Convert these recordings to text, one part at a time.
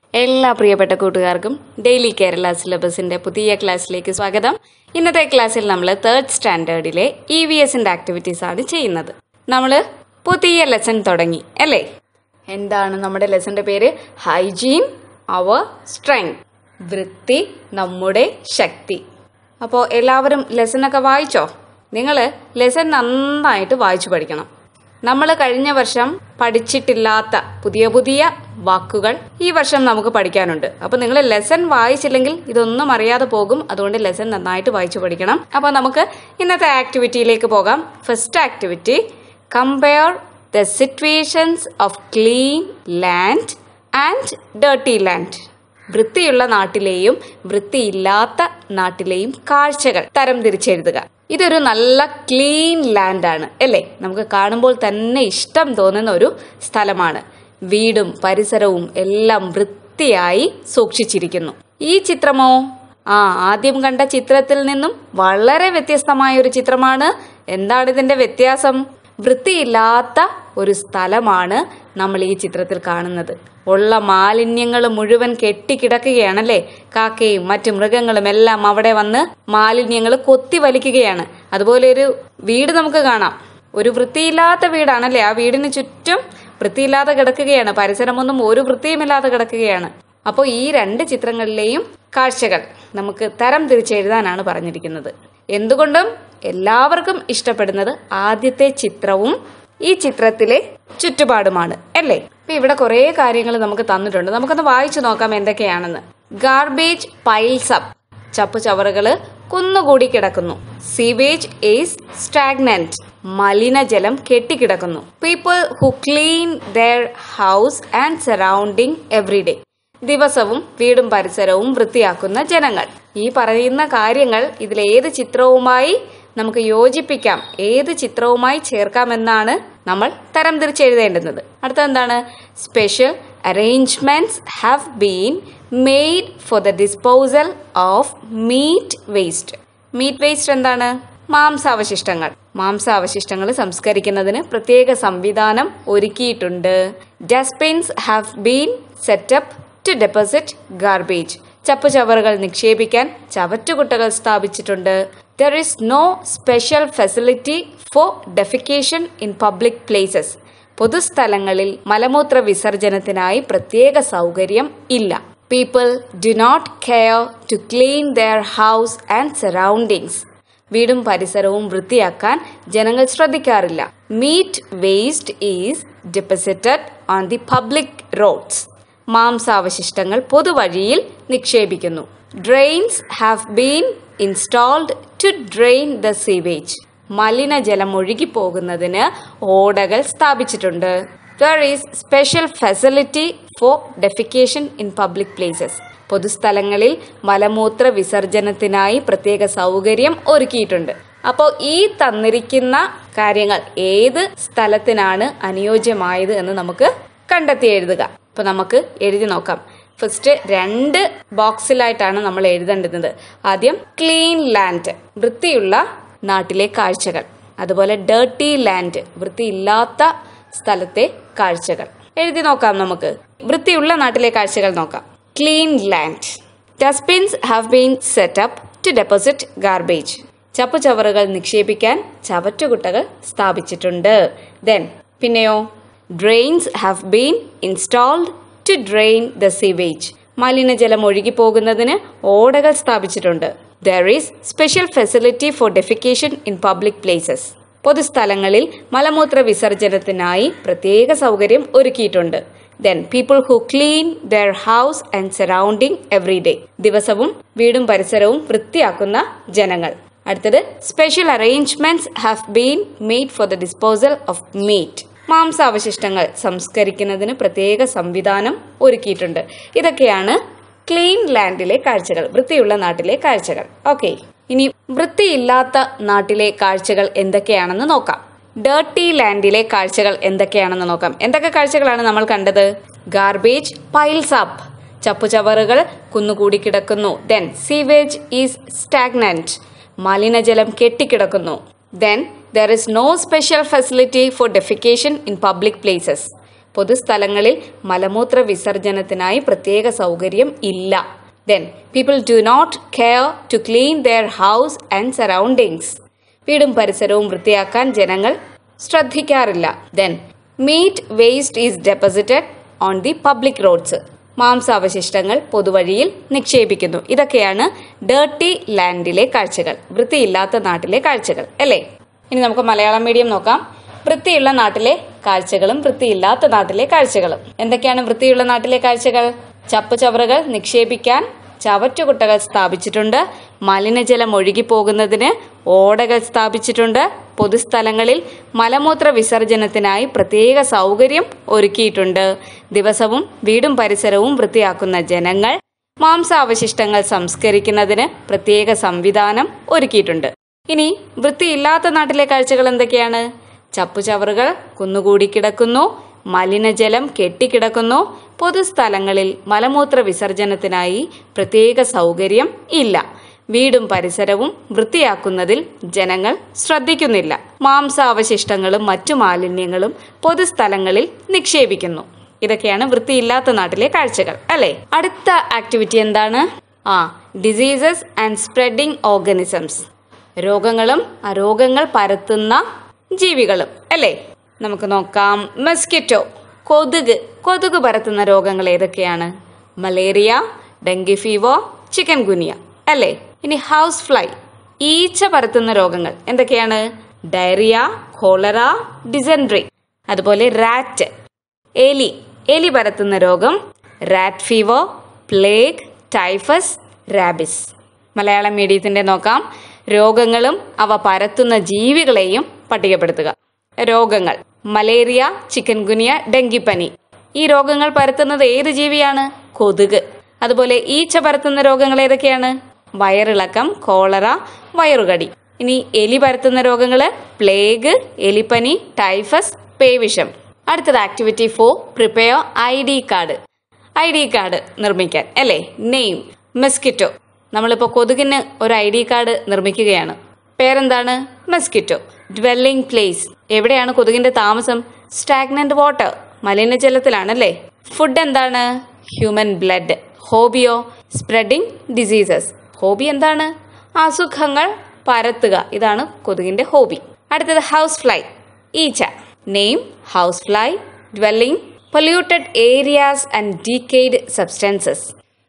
എല്ലാ പ്രിയപ്പെട്ട കൂട്ടുകാർക്കും ഡെയിലി കേരള സിലബസിന്റെ പുതിയ ക്ലാസ്സിലേക്ക് സ്വാഗതം ഇന്നത്തെ ക്ലാസ്സിൽ നമ്മൾ തേർഡ് സ്റ്റാൻഡേർഡിലെ ഇ വി എസിന്റെ ആക്ടിവിറ്റീസ് ആണ് ചെയ്യുന്നത് നമ്മൾ പുതിയ ലെസൺ തുടങ്ങി അല്ലേ എന്താണ് നമ്മുടെ ലെസന്റെ പേര് ഹൈജീൻ അവർ സ്ട്രെങ്ത് വൃത്തി നമ്മുടെ ശക്തി അപ്പോൾ എല്ലാവരും ലെസണൊക്കെ വായിച്ചോ നിങ്ങൾ ലെസൺ നന്നായിട്ട് വായിച്ചു പഠിക്കണം നമ്മൾ കഴിഞ്ഞ വർഷം പഠിച്ചിട്ടില്ലാത്ത പുതിയ പുതിയ വാക്കുകൾ ഈ വർഷം നമുക്ക് പഠിക്കാനുണ്ട് അപ്പോൾ നിങ്ങൾ ലെസൺ വായിച്ചില്ലെങ്കിൽ ഇതൊന്നും അറിയാതെ പോകും അതുകൊണ്ട് ലെസൺ നന്നായിട്ട് വായിച്ചു പഠിക്കണം അപ്പോൾ നമുക്ക് ഇന്നത്തെ ആക്ടിവിറ്റിയിലേക്ക് പോകാം first activity compare the situations of clean land and dirty land വൃത്തിയുള്ള നാട്ടിലെയും വൃത്തിയില്ലാത്ത നാട്ടിലെയും കാഴ്ചകൾ തരം തിരിച്ചെഴുതുക ഇതൊരു നല്ല ക്ലീൻ ലാൻഡാണ് അല്ലേ നമുക്ക് കാണുമ്പോൾ തന്നെ ഇഷ്ടം തോന്നുന്ന ഒരു സ്ഥലമാണ് വീടും പരിസരവും എല്ലാം വൃത്തിയായി സൂക്ഷിച്ചിരിക്കുന്നു ഈ ചിത്രമോ ആ ആദ്യം കണ്ട ചിത്രത്തിൽ നിന്നും വളരെ വ്യത്യസ്തമായ ഒരു ചിത്രമാണ് എന്താണ് ഇതിന്റെ വ്യത്യാസം വൃത്തിയില്ലാത്ത ഒരു സ്ഥലമാണ് നമ്മൾ ഈ ചിത്രത്തിൽ കാണുന്നത് ഉള്ള മാലിന്യങ്ങൾ മുഴുവൻ കെട്ടിക്കിടക്കുകയാണല്ലേ കാക്കയും മറ്റു മൃഗങ്ങളും എല്ലാം അവിടെ വന്ന് മാലിന്യങ്ങൾ കൊത്തി വലിക്കുകയാണ് അതുപോലെ ഒരു വീട് നമുക്ക് കാണാം ഒരു വൃത്തിയില്ലാത്ത വീടാണല്ലേ ആ വീടിന് ചുറ്റും വൃത്തിയില്ലാതെ കിടക്കുകയാണ് പരിസരമൊന്നും ഒരു വൃത്തിയുമില്ലാതെ കിടക്കുകയാണ് അപ്പോൾ ഈ രണ്ട് ചിത്രങ്ങളിലെയും കാഴ്ചകൾ നമുക്ക് തരം തിരിച്ചെഴുതാനാണ് പറഞ്ഞിരിക്കുന്നത് എന്തുകൊണ്ടും എല്ലാവർക്കും ഇഷ്ടപ്പെടുന്നത് ആദ്യത്തെ ചിത്രവും ഈ ചിത്രത്തിലെ ചുറ്റുപാടുമാണ് അല്ലേ അപ്പൊ ഇവിടെ കുറേ കാര്യങ്ങൾ നമുക്ക് തന്നിട്ടുണ്ട് നമുക്കൊന്ന് വായിച്ചു നോക്കാം എന്തൊക്കെയാണെന്ന് ഗാർബേജ് പൈൽസ് അപ്പ് ചപ്പു ചവറുകള് കുന്നുകൂടി കിടക്കുന്നു സീവേജ് ഈസ് സ്റ്റാഗ്നന്റ് മലിനജലം കെട്ടിക്കിടക്കുന്നു people who clean their house and surrounding everyday ദിവസവും വീടും പരിസരവും വൃത്തിയാക്കുന്ന ജനങ്ങൾ ഈ പറയുന്ന കാര്യങ്ങൾ ഇതിലേത് ചിത്രവുമായി നമുക്ക് യോജിപ്പിക്കാം ഏത് ചിത്രവുമായി ചേർക്കാമെന്നാണ് നമ്മൾ തരം തിരിച്ചെഴുതേണ്ടുന്നത് അടുത്ത എന്താണ് special arrangements have been made for the disposal of meat waste meat waste എന്താണ് മാംസാവശിഷ്ടങ്ങൾ മാംസാവശിഷ്ടങ്ങൾ സംസ്കരിക്കുന്നതിന് പ്രത്യേക സംവിധാനം ഒരുക്കിയിട്ടുണ്ട് dustbins have been set up to deposit garbage ചപ്പുചവറുകൾ നിക്ഷേപിക്കാൻ ചവറ്റുകുട്ടകൾ സ്ഥാപിച്ചിട്ടുണ്ട് there is no special facility for defecation in public places പൊതുസ്ഥലങ്ങളിൽ മലമൂത്ര വിസർജനത്തിനായി പ്രത്യേക സൗകര്യം ഇല്ല people do not care to clean their house and surroundings വീടും പരിസരവും വൃത്തിയാക്കാൻ ജനങ്ങൾ ശ്രദ്ധിക്കാറില്ല meat waste is deposited on the public roads മാംസാവശിഷ്ടങ്ങൾ പൊതുവഴിയിൽ നിക്ഷേപിക്കുന്നു drains have been installed to drain the sewage മലിനജലം ഒഴുകിപ്പോകുന്നതിന് ഓടകൾ സ്ഥാപിച്ചിട്ടുണ്ട് there is special facility for defecation in public places പൊതുസ്ഥലങ്ങളിൽ മലമൂത്ര വിസർജനത്തിനായി പ്രത്യേക സൗകര്യം ഒരുക്കിയിട്ടുണ്ട് അപ്പോൾ ഈ തന്നിരിക്കുന്ന കാര്യങ്ങൾ ഏത് സ്ഥലത്തിനാണ് അനുയോജ്യമായത് എന്ന് നമുക്ക് കണ്ടെത്തി എഴുതുക അപ്പോൾ നമുക്ക് എഴുതി നോക്കാം ഫസ്റ്റ് രണ്ട് ബോക്സിലായിട്ടാണ് നമ്മൾ എഴുതേണ്ടുന്നത് ആദ്യം ക്ലീൻ ലാൻഡ് വൃത്തിയുള്ള നാട്ടിലെ കാഴ്ചകൾ അതുപോലെ ഡേർട്ടി ലാൻഡ് വൃത്തിയില്ലാത്ത സ്ഥലത്തെ കാഴ്ചകൾ എഴുതി നോക്കാം നമുക്ക് വൃത്തിയുള്ള നാട്ടിലെ കാഴ്ചകൾ നോക്കാം clean land dustbins have been set up to deposit garbage ചപ്പുചവറുകൾ നിക്ഷേപിക്കാൻ ചവറ്റുകുട്ടകൾ സ്ഥാപിച്ചിട്ടുണ്ട് ദെൻ പിന്നെയോ drains have been installed to drain the sewage മലിനജലം ഒഴുകിപ്പോകുന്നതിന് ഓടകൾ സ്ഥാപിച്ചിട്ടുണ്ട് there is special facility for defecation in public places പൊതുസ്ഥലങ്ങളിൽ മലമൂത്ര വിസർജനത്തിനായി പ്രത്യേക സൗകര്യം ഒരുക്കിയിട്ടുണ്ട് then people who clean their house and surrounding every day ദിവസവും വീടും പരിസരവും വൃത്തിയാക്കുന്ന ജനങ്ങൾ അടുത്തത് special arrangements have been made for the disposal of meat മാംസാവശിഷ്ടങ്ങൾ സംസ്കരിക്കുന്നതിന് പ്രത്യേക സംവിധാനം ഒരുക്കിയിട്ടുണ്ട് ഇതൊക്കെയാണ് ക്ലീൻ ലാൻഡിലെ കാഴ്ചകൾ വൃത്തിയുള്ള നാട്ടിലെ കാഴ്ചകൾ ഓക്കെ ഇനി വൃത്തിയില്ലാത്ത നാട്ടിലെ കാഴ്ചകൾ എന്തൊക്കെയാണെന്ന് നോക്കാം ഡേർട്ടി ലാൻഡിലെ കാഴ്ചകൾ എന്തൊക്കെയാണെന്ന് നോക്കാം എന്തൊക്കെ കാഴ്ചകളാണ് നമ്മൾ കണ്ടത് ഗാർബേജ് പൈൽസ് അപ്പ് ചപ്പുചവറുകൾ കുന്നുകൂടി കിടക്കുന്നു ദെൻ സീവേജ് ഈസ് സ്റ്റാഗ്നന്റ് മലിനജലം കെട്ടിക്കിടക്കുന്നു then there is no special facility for defecation in public places പൊതുസ്ഥലങ്ങളിൽ മലമൂത്ര വിസർജനത്തിനായി പ്രത്യേക സൗകര്യം ഇല്ല then people do not care to clean their house and surroundings വീടും പരിസരവും വൃത്തിയാക്കാൻ ജനങ്ങൾ ശ്രദ്ധിക്കാറില്ല then meat waste is deposited on the public roads മാംസാവശിഷ്ടങ്ങൾ പൊതുവഴിയിൽ നിക്ഷേപിക്കുന്നു ഇതൊക്കെയാണ് ഡേർട്ടി ലാൻഡിലെ കാഴ്ചകൾ വൃത്തിയില്ലാത്ത നാട്ടിലെ കാഴ്ചകൾ അല്ലേ ഇനി നമുക്ക് മലയാളം മീഡിയം നോക്കാം വൃത്തിയുള്ള നാട്ടിലെ കാഴ്ചകളും വൃത്തിയില്ലാത്ത നാട്ടിലെ കാഴ്ചകളും എന്തൊക്കെയാണ് വൃത്തിയുള്ള നാട്ടിലെ കാഴ്ചകൾ ചപ്പുചവറുകൾ നിക്ഷേപിക്കാൻ ചവറ്റുകുട്ടകൾ സ്ഥാപിച്ചിട്ടുണ്ട് മലിനജലം ഒഴുകിപ്പോകുന്നതിന് ഓടകൾ സ്ഥാപിച്ചിട്ടുണ്ട് പൊതുസ്ഥലങ്ങളിൽ മലമൂത്ര വിസർജനത്തിനായി പ്രത്യേക സൗകര്യം ഒരുക്കിയിട്ടുണ്ട് ദിവസവും വീടും പരിസരവും വൃത്തിയാക്കുന്ന ജനങ്ങൾ മാംസാവശിഷ്ടങ്ങൾ സംസ്കരിക്കുന്നതിന് പ്രത്യേക സംവിധാനം ഒരുക്കിയിട്ടുണ്ട് ഇനി വൃത്തിയില്ലാത്ത നാട്ടിലെ കാഴ്ചകൾ എന്തൊക്കെയാണ് ചപ്പുചവറുകൾ കുന്നുകൂടി കിടക്കുന്നു മലിനജലം കെട്ടിക്കിടക്കുന്നു പൊതുസ്ഥലങ്ങളിൽ മലമൂത്ര വിസർജനത്തിനായി പ്രത്യേക സൗകര്യം ഇല്ല വീടും പരിസരവും വൃത്തിയാക്കുന്നതിൽ ജനങ്ങൾ ശ്രദ്ധിക്കുന്നില്ല മാംസാവശിഷ്ടങ്ങളും മറ്റു മാലിന്യങ്ങളും പൊതുസ്ഥലങ്ങളിൽ നിക്ഷേപിക്കുന്നു ഇതൊക്കെയാണ് വൃത്തിയില്ലാത്ത നാട്ടിലെ കാഴ്ചകൾ അല്ലേ അടുത്ത ആക്ടിവിറ്റി എന്താണ് ആ ഡിസീസസ് ആൻഡ് സ്പ്രെഡിംഗ് ഓർഗനിസംസ് രോഗങ്ങളും ആ രോഗങ്ങൾ പരത്തുന്ന ജീവികളും അല്ലേ നമുക്ക് നോക്കാം മസ്കിറ്റോ കൊതുക് കൊതുക് പരത്തുന്ന രോഗങ്ങൾ ഏതൊക്കെയാണ് malaria dengue fever chikungunya അല്ലേ ഇനി ഹൗസ് ഫ്ലൈ ഈച്ച പരത്തുന്ന രോഗങ്ങൾ എന്തൊക്കെയാണ് ഡയറിയ കോളറ ഡിസെൻട്രി അതുപോലെ റാറ്റ് എലി എലി പരത്തുന്ന രോഗം rat fever plague typhus rabies Malayalam മീഡിയത്തിന്റെ നോക്കാം രോഗങ്ങളും അവ പരത്തുന്ന ജീവികളെയും പട്ടികപ്പെടുത്തുക രോഗങ്ങൾ മലേറിയ ചിക്കൻ ഗുനിയ ഡെങ്കിപ്പനി ഈ രോഗങ്ങൾ പരത്തുന്നത് ഏത് ജീവിയാണ് കൊതുക് അതുപോലെ ഈച്ച പരത്തുന്ന രോഗങ്ങൾ ഏതൊക്കെയാണ് വയറിളക്കം കോളറ വയറുകടി ഇനി എലി പരത്തുന്ന രോഗങ്ങൾ പ്ലേഗ് എലിപ്പനി ടൈഫസ് പേവിഷം അടുത്തത് activity four prepare I D card I D card നിർമ്മിക്കാൻ അല്ലേ നെയിം മെസ്കിറ്റോ നമ്മളിപ്പോൾ കൊതുകിന് ഒരു ഐ ഡി കാർഡ് നിർമ്മിക്കുകയാണ് പേരെന്താണ് മെസ്കിറ്റോ ഡ്വെല്ലിംഗ് പ്ലേസ് എവിടെയാണ് കൊതുകിന്റെ താമസം സ്റ്റാഗ്നന്റ് വാട്ടർ മലിനജലത്തിലാണല്ലേ ഫുഡ് എന്താണ് ഹ്യൂമൻ ബ്ലഡ് ഹോബിയോ സ്പ്രെഡിംഗ് ഡിസീസസ് ഹോബി എന്താണ് അസുഖങ്ങൾ പരത്തുക ഇതാണ് കൊതുകിന്റെ ഹോബി അടുത്തത് ഹൗസ് ഫ്ലൈ ഈച്ച name house fly dwelling polluted areas and decayed substances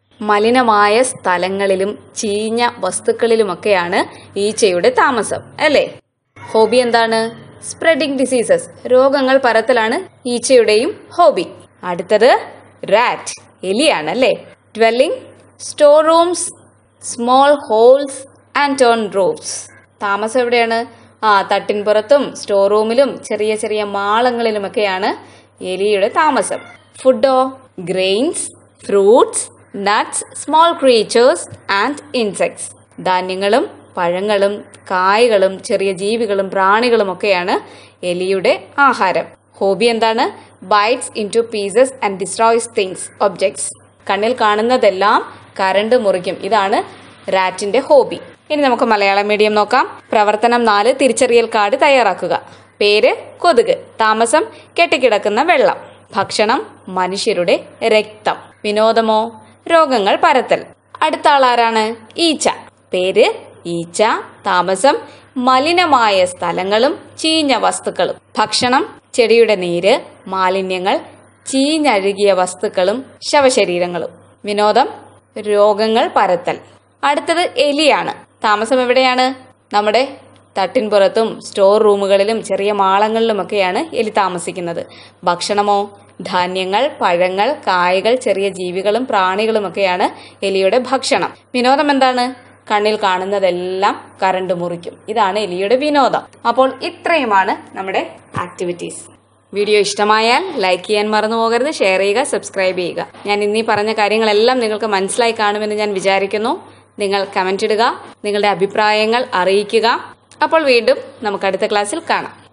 മലിനമായ സ്ഥലങ്ങളിലും ചീഞ്ഞ വസ്തുക്കളിലുമൊക്കെയാണ് ഈച്ചയുടെ താമസം അല്ലേ ഹോബി എന്താണ് സ്പ്രെഡിംഗ് ഡിസീസസ് രോഗങ്ങൾ പരത്തലാണ് ഈച്ചയുടെയും ഹോബി അടുത്തത് റാറ്റ് എലിയാണ് അല്ലേ dwelling store rooms small holes and torn roofs താമസം എവിടെയാണ് ആ തട്ടിൻപുറത്തും സ്റ്റോർ റൂമിലും ചെറിയ ചെറിയ മാളങ്ങളിലുമൊക്കെയാണ് എലിയുടെ താമസം ഫുഡോ grains fruits nuts small creatures and insects ധാന്യങ്ങളും പഴങ്ങളും കായ്കളും ചെറിയ ജീവികളും പ്രാണികളും ഒക്കെയാണ് എലിയുടെ ആഹാരം ഹോബി എന്താണ് bites into pieces and destroys things objects കണ്ണിൽ കാണുന്നതെല്ലാം കരണ്ട് മുറിക്കും ഇതാണ് റാറ്റിന്റെ ഹോബി ഇനി നമുക്ക് മലയാളം മീഡിയം നോക്കാം പ്രവർത്തനം നാല് തിരിച്ചറിയൽ കാർഡ് തയ്യാറാക്കുക പേര് കൊതുക് താമസം കെട്ടിക്കിടക്കുന്ന വെള്ളം ഭക്ഷണം മനുഷ്യരുടെ രക്തം വിനോദമോ രോഗങ്ങൾ പരത്തൽ അടുത്ത ആളാരാണ് ഈച്ച പേര് ഈച്ച താമസം മലിനമായ സ്ഥലങ്ങളും ചീഞ്ഞ വസ്തുക്കളും ഭക്ഷണം ചെടിയുടെ നീര് മാലിന്യങ്ങൾ ചീഞ്ഞഴുകിയ വസ്തുക്കളും ശവശരീരങ്ങളും വിനോദം രോഗങ്ങൾ പരത്തൽ അടുത്തത് എലിയാണ് താമസം എവിടെയാണ് നമ്മുടെ തട്ടിൻപുറത്തും സ്റ്റോർ റൂമുകളിലും ചെറിയ മാളങ്ങളിലുമൊക്കെയാണ് എലി താമസിക്കുന്നത് ഭക്ഷണമോ ധാന്യങ്ങൾ പഴങ്ങൾ കായകൾ ചെറിയ ജീവികളും പ്രാണികളുമൊക്കെയാണ് എലിയുടെ ഭക്ഷണം വിനോദം എന്താണ് കണ്ണിൽ കാണുന്നതെല്ലാം കറണ്ട് മുറിക്കും ഇതാണ് എലിയുടെ വിനോദം അപ്പോൾ ഇത്രയുമാണ് നമ്മുടെ ആക്ടിവിറ്റീസ് വീഡിയോ ഇഷ്ടമായാൽ ലൈക്ക് ചെയ്യാൻ മറന്നു പോകരുത് ഷെയർ ചെയ്യുക സബ്സ്ക്രൈബ് ചെയ്യുക ഞാൻ ഇന്നീ പറഞ്ഞ കാര്യങ്ങളെല്ലാം നിങ്ങൾക്ക് മനസ്സിലായി കാണുമെന്ന് ഞാൻ വിചാരിക്കുന്നു നിങ്ങൾ കമൻ്റ് ഇടുക നിങ്ങളുടെ അഭിപ്രായങ്ങൾ അറിയിക്കുക അപ്പോൾ വീണ്ടും നമുക്ക് അടുത്ത ക്ലാസ്സിൽ കാണാം